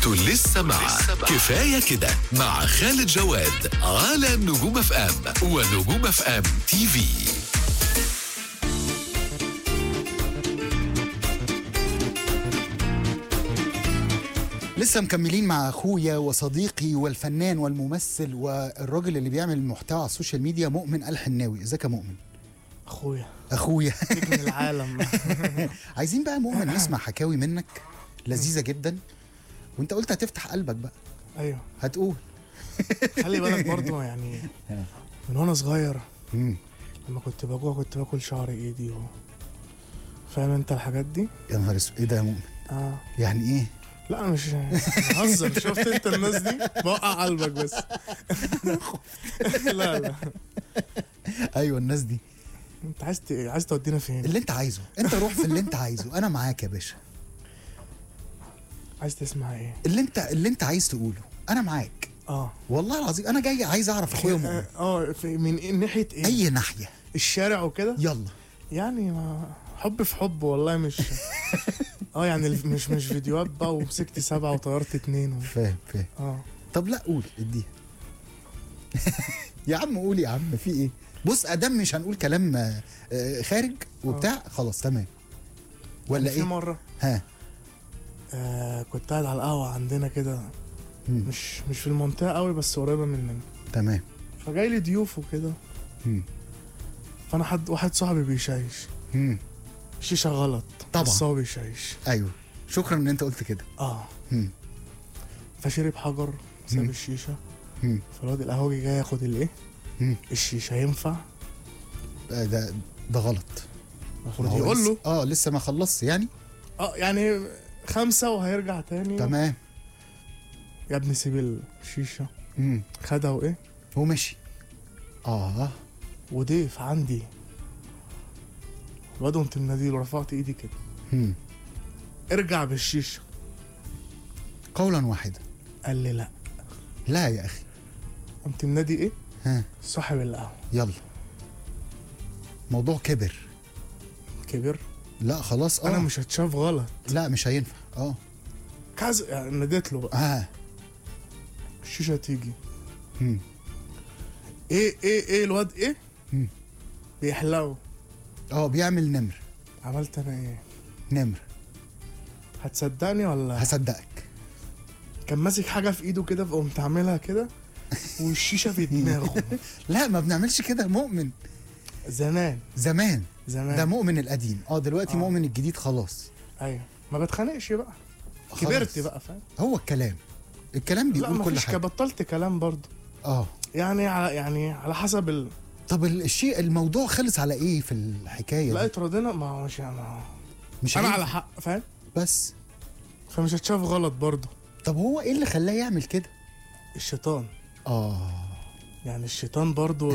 انتوا لسه مع كفايه كده مع خالد جواد على نجوم اف ام ونجوم اف ام تي في لسه مكملين مع اخويا وصديقي والفنان والممثل والراجل اللي بيعمل محتوى على السوشيال ميديا مؤمن الحناوي ازيك يا مؤمن اخويا اخويا نجم العالم عايزين بقى مؤمن نسمع حكاوي منك لذيذه جدا وانت قلت هتفتح قلبك بقى ايوه هتقول خلي بالك برضه يعني من وانا صغير مم. لما كنت بجوع كنت باكل شعر ايدي و... فاهم انت الحاجات دي يا نهار اسود ايه ده يا مؤمن اه يعني ايه لا مش بهزر شفت انت الناس دي بوقع قلبك بس لا لا ايوه الناس دي انت عايز ت... عايز تودينا فين اللي انت عايزه انت روح في اللي انت عايزه انا معاك يا باشا عايز تسمع ايه اللي انت اللي انت عايز تقوله انا معاك اه والله العظيم انا جاي عايز اعرف اخويا مؤمن اه في- من إيه؟ ناحيه ايه اي ناحيه الشارع وكده يلا يعني ما حب في حب والله مش اه يعني الف- مش مش فيديوهات بقى ومسكت سبعه وطيرت اتنين و... فاهم فاهم اه طب لا قول اديها يا عم قول يا عم في ايه بص ادام مش هنقول كلام آه، آه، خارج وبتاع خلاص تمام ولا في ايه مره ها آه كنت قاعد على القهوه عندنا كده مم. مش مش في المنطقه قوي بس قريبه مننا تمام فجاي لي ضيوف وكده مم. فانا حد واحد صاحبي بيشيش مم. شيشه غلط طبعا. بس هو بيشيش ايوه شكرا ان انت قلت كده اه مم. فشرب حجر ساب مم. الشيشه مم. فالواد القهوجي جاي ياخد الايه مم. الشيشه ينفع آه، ده ده غلط المفروض ما هو يقول لسه- له اه لسه ما خلصش يعني اه يعني خمسه وهيرجع تاني تمام يا ابني سيب الشيشه مم. خدها وايه هو ماشي اه وضيف عندي الواد قمت مناديله رفعت ايدي كده مم. ارجع بالشيشه قولا واحدا قال لي لا لا يا اخي قمت منادي ايه ها صاحب القهوه يلا موضوع كبر كبر لا خلاص اه انا مش هتشاف غلط لا مش هينفع اه كذا يعني ناديت له بقى اه الشيشه تيجي مم. ايه ايه ايه الواد ايه مم. بيحلو اه بيعمل نمر عملت انا ايه نمر هتصدقني ولا هصدقك كان ماسك حاجه في ايده كده فقمت عاملها كده والشيشه في دماغه لا ما بنعملش كده مؤمن زمان زمان زمان ده مؤمن القديم اه دلوقتي آه. مؤمن الجديد خلاص ايوه ما بتخانقش بقى خلاص. كبرت بقى فاهم هو الكلام الكلام لا بيقول ما كل فيش حاجه بطلت كلام برضه اه يعني على يعني على حسب ال... طب ال- الشيء الموضوع خلص على ايه في الحكايه لا دي اتراضينا ما هو مش يعني مش انا عيب على حق فاهم بس فمش هتشاف غلط برضه طب هو ايه اللي خلاه يعمل كده الشيطان اه يعني الشيطان برضه